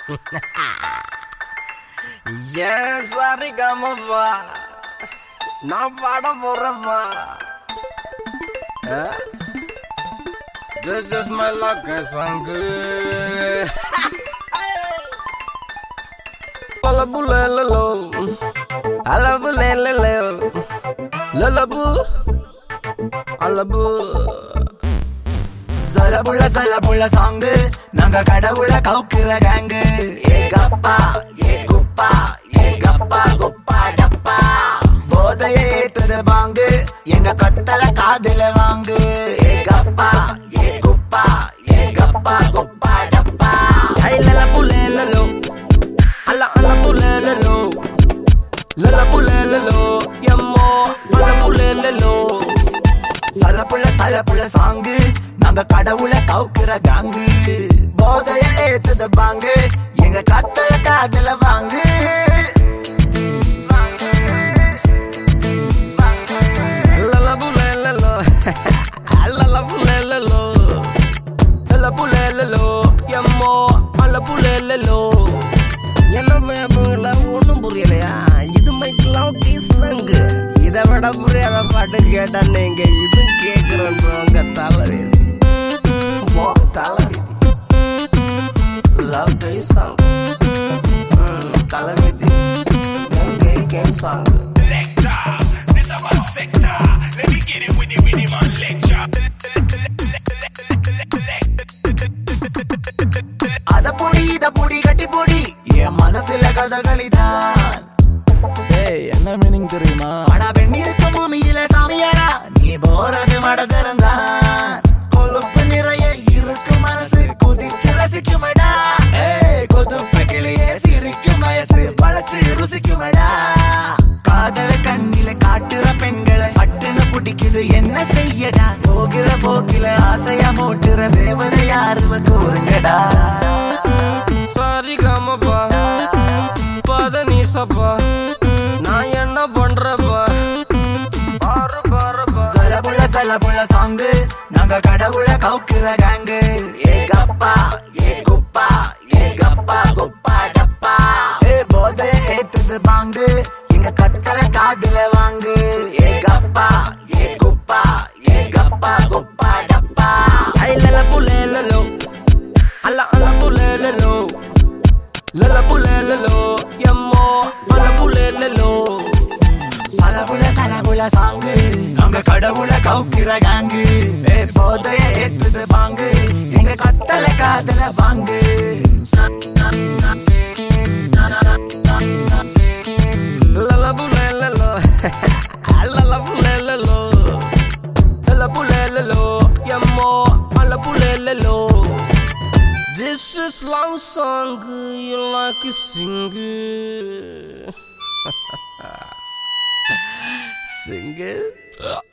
ஏன் சாரி காமப்பா நான் பாட போறேன்ப்பா This is my lucky song. Alabu lelelo, alabu lelelo, lalabu, alabu. சலபுள்ள சலபுள்ள சாங்கு நாங்க கடவுள கவுக்குற கேங்கு ஏ கப்பா ஏ குப்பா ஏ கப்பா குப்பா டப்பா போதைய ஏத்துது பாங்கு எங்க கத்தல காதுல வாங்கு ஏ கப்பா ஏ குப்பா ஏ கப்பா குப்பா டப்பா Hey lalabu lelelo, ala alabu lelelo, lalabu lelelo, yammo, alabu lelelo. சலப்புள்ள சலப்புள்ள சாங்கு நாங்க கடவுள கவுக்குற காங்கு போதைய ஏத்துது பாங்கு எங்க கத்தல காதுல வாங்கு Lalabu lelelo, lalabu lelelo, lalabu lelelo, yammo, alabu lelelo. என்ன வேணுங்கள ஒன்றும் புரியலையா இது மைக்கெல்லாம் கீசங்கு இதை விட புரியாத பாட்டு கேட்டா நீங்க இது கேட்குறேன் உங்க தலைவிதி போ தலைவிதி லவ் கை சாங் தலைவிதி கை game song Lecture. This is my sector. Let me get it with it, with it, man. Lecture. அத பொடி இத பொடி கட்டி பொடி என் மனசுல கதகளிதான் ஏய் என்ன மீனிங் தெரியுமா அடா வெண்ணிருக்கும் பூமியில சாமியாடா நீ போறது மடதிறந்தான் கொழுப்பு நிறைய இருக்கும் மனசு குதிச்சு ரசிக்குமடா ஏய் கொதுப்பு கிளியே சிரிக்கும் வயசு வளைச்சு ருசிக்குமடா காதல கண்ணில காட்டுற பெண்களை பட்டுன்னு பிடிக்குது என்ன செய்யடா போகிற போக்கில ஆசையா மூட்டுற தேவதை யாருவ கூறுங்கடா சாரி காமப்பா பத நீசப்பா நான் என்ன பண்றப்பா பாரு பாருப்பா சலபுள்ள சலபுள்ள சாங்கு நாங்க கடவுள கவுக்குற கேங்கு ஏ கப்பா ஏ குப்பா ஏ கப்பா குப்பா டப்பா ஏ போதை ஏத்துது பாங்கு எங்க கத்தல காதுல வாங்கு ஏ கப்பா ஏ குப்பா ஏ கப்பா குப்பா டப்பா ஐ லல புலேலலோ அல்ல அல்ல புலேலலோ லல புலேலலோ எம்மோ அல்ல புலேலலோ சலபுல சலபுல சாங்கு நாங்க கடவுள கவுக்குற கேங்கு ஏ போதைய ஏத்துது பாங்கு எங்க கத்தல காதுல வாங்கு லல புலேலலோ லல புலேலலோ லல புலேலலோ எம்மோ அல்ல புலேலலோ This is love song you like to sing Sing it